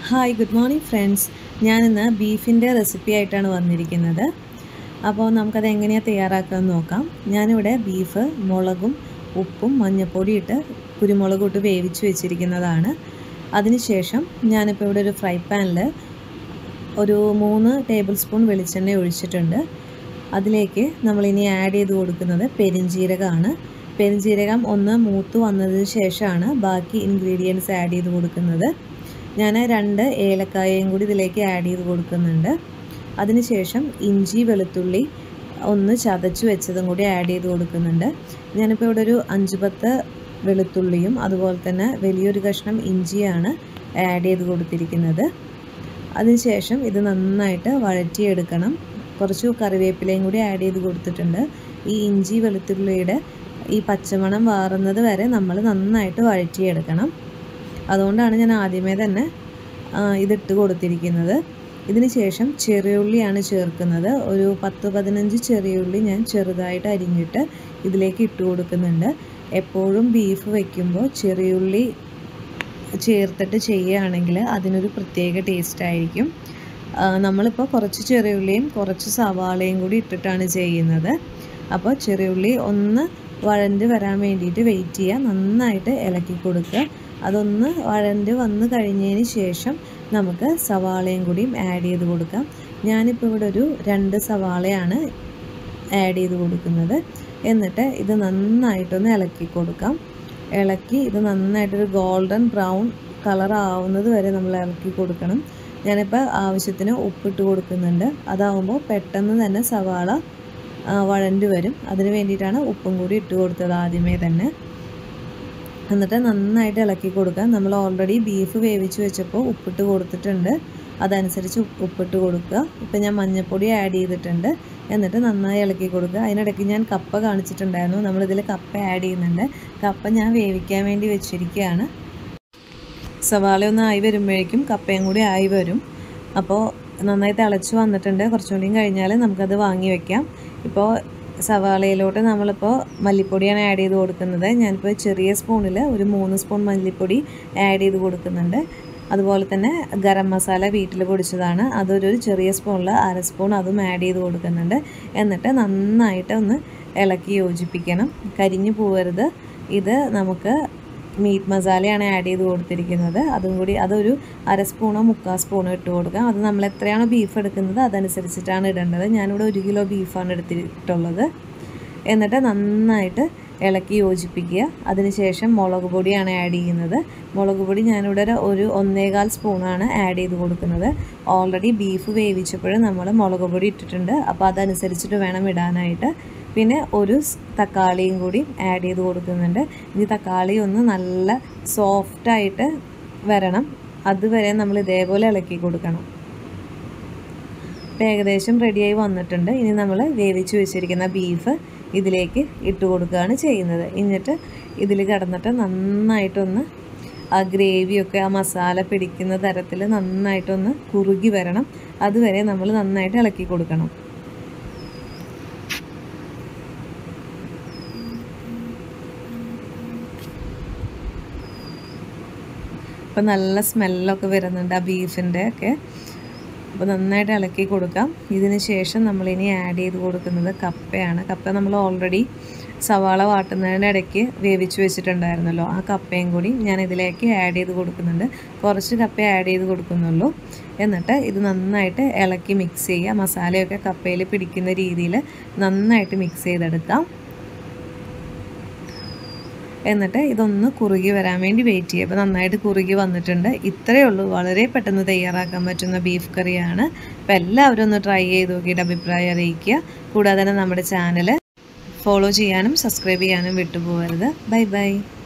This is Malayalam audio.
ഹായ് ഗുഡ് മോർണിംഗ് ഫ്രണ്ട്സ് ഞാനിന്ന് ബീഫിൻ്റെ റെസിപ്പി ആയിട്ടാണ് വന്നിരിക്കുന്നത് അപ്പോൾ നമുക്കത് എങ്ങനെയാണ് തയ്യാറാക്കാമെന്ന് നോക്കാം ഞാനിവിടെ ബീഫ് മുളകും ഉപ്പും മഞ്ഞൾപ്പൊടി ഇട്ട് കുരുമുളകും ഇട്ട് വേവിച്ച് വെച്ചിരിക്കുന്നതാണ് അതിനുശേഷം ഞാനിപ്പോൾ ഇവിടെ ഒരു ഫ്രൈ പാനിൽ ഒരു മൂന്ന് ടേബിൾ സ്പൂൺ വെളിച്ചെണ്ണ ഒഴിച്ചിട്ടുണ്ട് അതിലേക്ക് നമ്മളിനി ആഡ് ചെയ്ത് കൊടുക്കുന്നത് പെരിഞ്ജീരകമാണ് പെരിഞ്ജീരകം ഒന്ന് മൂത്ത് വന്നതിന് ശേഷമാണ് ബാക്കി ഇൻഗ്രീഡിയൻസ് ആഡ് ചെയ്ത് കൊടുക്കുന്നത് ഞാൻ രണ്ട് ഏലക്കായയും കൂടി ഇതിലേക്ക് ആഡ് ചെയ്ത് കൊടുക്കുന്നുണ്ട് അതിനുശേഷം ഇഞ്ചി വെളുത്തുള്ളി ഒന്ന് ചതച്ച് വെച്ചതും കൂടി ആഡ് ചെയ്ത് കൊടുക്കുന്നുണ്ട് ഞാനിപ്പോൾ ഇവിടെ ഒരു അഞ്ച് പത്ത് വെളുത്തുള്ളിയും അതുപോലെ തന്നെ വലിയൊരു കഷ്ണം ഇഞ്ചിയാണ് ആഡ് ചെയ്ത് കൊടുത്തിരിക്കുന്നത് അതിനുശേഷം ഇത് നന്നായിട്ട് വഴറ്റിയെടുക്കണം കുറച്ച് കറിവേപ്പിലയും കൂടി ആഡ് ചെയ്ത് കൊടുത്തിട്ടുണ്ട് ഈ ഇഞ്ചി വെളുത്തുള്ളിയുടെ ഈ പച്ചമണം വാറുന്നത് വരെ നമ്മൾ നന്നായിട്ട് വഴറ്റിയെടുക്കണം അതുകൊണ്ടാണ് ഞാൻ ആദ്യമേ തന്നെ ഇതിട്ട് കൊടുത്തിരിക്കുന്നത് ഇതിന് ശേഷം ചെറിയുള്ളിയാണ് ചേർക്കുന്നത് ഒരു പത്ത് പതിനഞ്ച് ചെറിയുള്ളി ഞാൻ ചെറുതായിട്ട് അരിഞ്ഞിട്ട് ഇതിലേക്ക് ഇട്ട് കൊടുക്കുന്നുണ്ട് എപ്പോഴും ബീഫ് വയ്ക്കുമ്പോൾ ചെറിയുള്ളി ചേർത്തിട്ട് ചെയ്യുകയാണെങ്കിൽ അതിനൊരു പ്രത്യേക ടേസ്റ്റ് ആയിരിക്കും നമ്മളിപ്പോൾ കുറച്ച് ചെറിയുള്ളിയും കുറച്ച് സവാളയും കൂടി ഇട്ടിട്ടാണ് ചെയ്യുന്നത് അപ്പോൾ ചെറിയുള്ളി ഒന്ന് വഴണ്ട് വരാൻ വേണ്ടിയിട്ട് വെയിറ്റ് ചെയ്യുക നന്നായിട്ട് ഇളക്കി കൊടുക്കുക അതൊന്ന് വഴണ്ട് വന്ന് കഴിഞ്ഞതിന് ശേഷം നമുക്ക് സവാളയും കൂടിയും ആഡ് ചെയ്ത് കൊടുക്കാം ഞാനിപ്പോൾ ഇവിടെ ഒരു രണ്ട് സവാളയാണ് ആഡ് ചെയ്ത് കൊടുക്കുന്നത് എന്നിട്ട് ഇത് നന്നായിട്ടൊന്ന് ഇളക്കി കൊടുക്കാം ഇളക്കി ഇത് നന്നായിട്ടൊരു ഗോൾഡൻ ബ്രൗൺ കളർ ആവുന്നത് വരെ നമ്മൾ ഇളക്കി കൊടുക്കണം ഞാനിപ്പോൾ ആവശ്യത്തിന് ഉപ്പിട്ട് കൊടുക്കുന്നുണ്ട് അതാവുമ്പോൾ പെട്ടെന്ന് തന്നെ സവാള വഴണ്ട് വരും അതിന് വേണ്ടിയിട്ടാണ് ഉപ്പും കൂടി ഇട്ട് കൊടുത്തത് ആദ്യമേ തന്നെ എന്നിട്ട് നന്നായിട്ട് ഇളക്കി കൊടുക്കുക നമ്മൾ ഓൾറെഡി ബീഫ് വേവിച്ച് വെച്ചപ്പോൾ ഉപ്പിട്ട് കൊടുത്തിട്ടുണ്ട് അതനുസരിച്ച് ഉപ്പിട്ട് കൊടുക്കുക ഇപ്പം ഞാൻ മഞ്ഞൾപ്പൊടി ആഡ് ചെയ്തിട്ടുണ്ട് എന്നിട്ട് നന്നായി ഇളക്കി കൊടുക്കുക അതിനിടയ്ക്ക് ഞാൻ കപ്പ കാണിച്ചിട്ടുണ്ടായിരുന്നു നമ്മളിതിൽ കപ്പ ആഡ് ചെയ്യുന്നുണ്ട് കപ്പ ഞാൻ വേവിക്കാൻ വേണ്ടി വെച്ചിരിക്കുകയാണ് സവാള ഒന്ന് ആയി വരുമ്പോഴേക്കും കപ്പയും കൂടി ആയി വരും അപ്പോൾ നന്നായി തിളച്ച് വന്നിട്ടുണ്ട് കുറച്ചുകൂടിയും കഴിഞ്ഞാൽ നമുക്കത് വാങ്ങി വെക്കാം ഇപ്പോൾ സവാളയിലോട്ട് നമ്മളിപ്പോൾ മല്ലിപ്പൊടിയാണ് ആഡ് ചെയ്ത് കൊടുക്കുന്നത് ഞാനിപ്പോൾ ചെറിയ സ്പൂണിൽ ഒരു മൂന്ന് സ്പൂൺ മല്ലിപ്പൊടി ആഡ് ചെയ്ത് കൊടുക്കുന്നുണ്ട് അതുപോലെ തന്നെ ഗരം മസാല വീട്ടിൽ പൊടിച്ചതാണ് അതൊരു ചെറിയ സ്പൂണിൽ അര സ്പൂൺ അതും ആഡ് ചെയ്ത് കൊടുക്കുന്നുണ്ട് എന്നിട്ട് നന്നായിട്ട് ഒന്ന് ഇളക്കി യോജിപ്പിക്കണം കരിഞ്ഞു പോകരുത് ഇത് നമുക്ക് മീറ്റ് മസാലയാണ് ആഡ് ചെയ്ത് കൊടുത്തിരിക്കുന്നത് അതും കൂടി അതൊരു അര സ്പൂണോ മുക്കാൽ സ്പൂണോ ഇട്ട് കൊടുക്കാം അത് നമ്മൾ എത്രയാണോ ബീഫ് എടുക്കുന്നത് അതനുസരിച്ചിട്ടാണ് ഇടേണ്ടത് ഞാനിവിടെ ഒരു കിലോ ബീഫാണ് എടുത്തിട്ടുള്ളത് എന്നിട്ട് നന്നായിട്ട് ഇളക്കി യോജിപ്പിക്കുക അതിനുശേഷം മുളക് പൊടിയാണ് ആഡ് ചെയ്യുന്നത് മുളക് പൊടി ഞാനിവിടെ ഒരു ഒന്നേകാൽ സ്പൂണാണ് ആഡ് ചെയ്ത് കൊടുക്കുന്നത് ഓൾറെഡി ബീഫ് വേവിച്ചപ്പോൾ നമ്മൾ മുളക് പൊടി ഇട്ടിട്ടുണ്ട് അപ്പോൾ അതനുസരിച്ചിട്ട് വേണം ഇടാനായിട്ട് പിന്നെ ഒരു തക്കാളിയും കൂടി ആഡ് ചെയ്ത് കൊടുക്കുന്നുണ്ട് ഇനി തക്കാളി ഒന്ന് നല്ല സോഫ്റ്റായിട്ട് വരണം അതുവരെ നമ്മൾ ഇതേപോലെ ഇളക്കി കൊടുക്കണം ഇപ്പം ഏകദേശം റെഡിയായി വന്നിട്ടുണ്ട് ഇനി നമ്മൾ വേവിച്ച് വെച്ചിരിക്കുന്ന ബീഫ് ഇതിലേക്ക് ഇട്ട് കൊടുക്കുകയാണ് ചെയ്യുന്നത് എന്നിട്ട് ഇതിൽ കിടന്നിട്ട് നന്നായിട്ടൊന്ന് ആ ഗ്രേവിയൊക്കെ ആ മസാല പിടിക്കുന്ന തരത്തിൽ നന്നായിട്ടൊന്ന് കുറുകി വരണം അതുവരെ നമ്മൾ നന്നായിട്ട് ഇളക്കി കൊടുക്കണം അപ്പോൾ നല്ല സ്മെല്ലൊക്കെ വരുന്നുണ്ട് ആ ബീഫിൻ്റെ ഒക്കെ അപ്പോൾ നന്നായിട്ട് ഇളക്കി കൊടുക്കാം ഇതിന് ശേഷം നമ്മളിനി ആഡ് ചെയ്ത് കൊടുക്കുന്നത് കപ്പയാണ് കപ്പ നമ്മൾ ഓൾറെഡി സവാള വാട്ടുന്നതിൻ്റെ ഇടയ്ക്ക് വേവിച്ച് വെച്ചിട്ടുണ്ടായിരുന്നല്ലോ ആ കപ്പയും കൂടി ഞാൻ ഇതിലേക്ക് ആഡ് ചെയ്ത് കൊടുക്കുന്നുണ്ട് കുറച്ച് കപ്പ ആഡ് ചെയ്ത് കൊടുക്കുന്നുള്ളൂ എന്നിട്ട് ഇത് നന്നായിട്ട് ഇളക്കി മിക്സ് ചെയ്യുക മസാലയൊക്കെ കപ്പയിൽ പിടിക്കുന്ന രീതിയിൽ നന്നായിട്ട് മിക്സ് ചെയ്തെടുക്കാം എന്നിട്ട് ഇതൊന്ന് കുറുകി വരാൻ വേണ്ടി വെയിറ്റ് ചെയ്യുക അപ്പോൾ നന്നായിട്ട് കുറുകി വന്നിട്ടുണ്ട് ഇത്രയേ ഉള്ളൂ വളരെ പെട്ടെന്ന് തയ്യാറാക്കാൻ പറ്റുന്ന ബീഫ് കറിയാണ് അപ്പോൾ എല്ലാവരും ഒന്ന് ട്രൈ ചെയ്ത് നോക്കിയിട്ട് അഭിപ്രായം അറിയിക്കുക കൂടാതെ തന്നെ നമ്മുടെ ചാനൽ ഫോളോ ചെയ്യാനും സബ്സ്ക്രൈബ് ചെയ്യാനും വിട്ടുപോകരുത് ബൈ ബൈ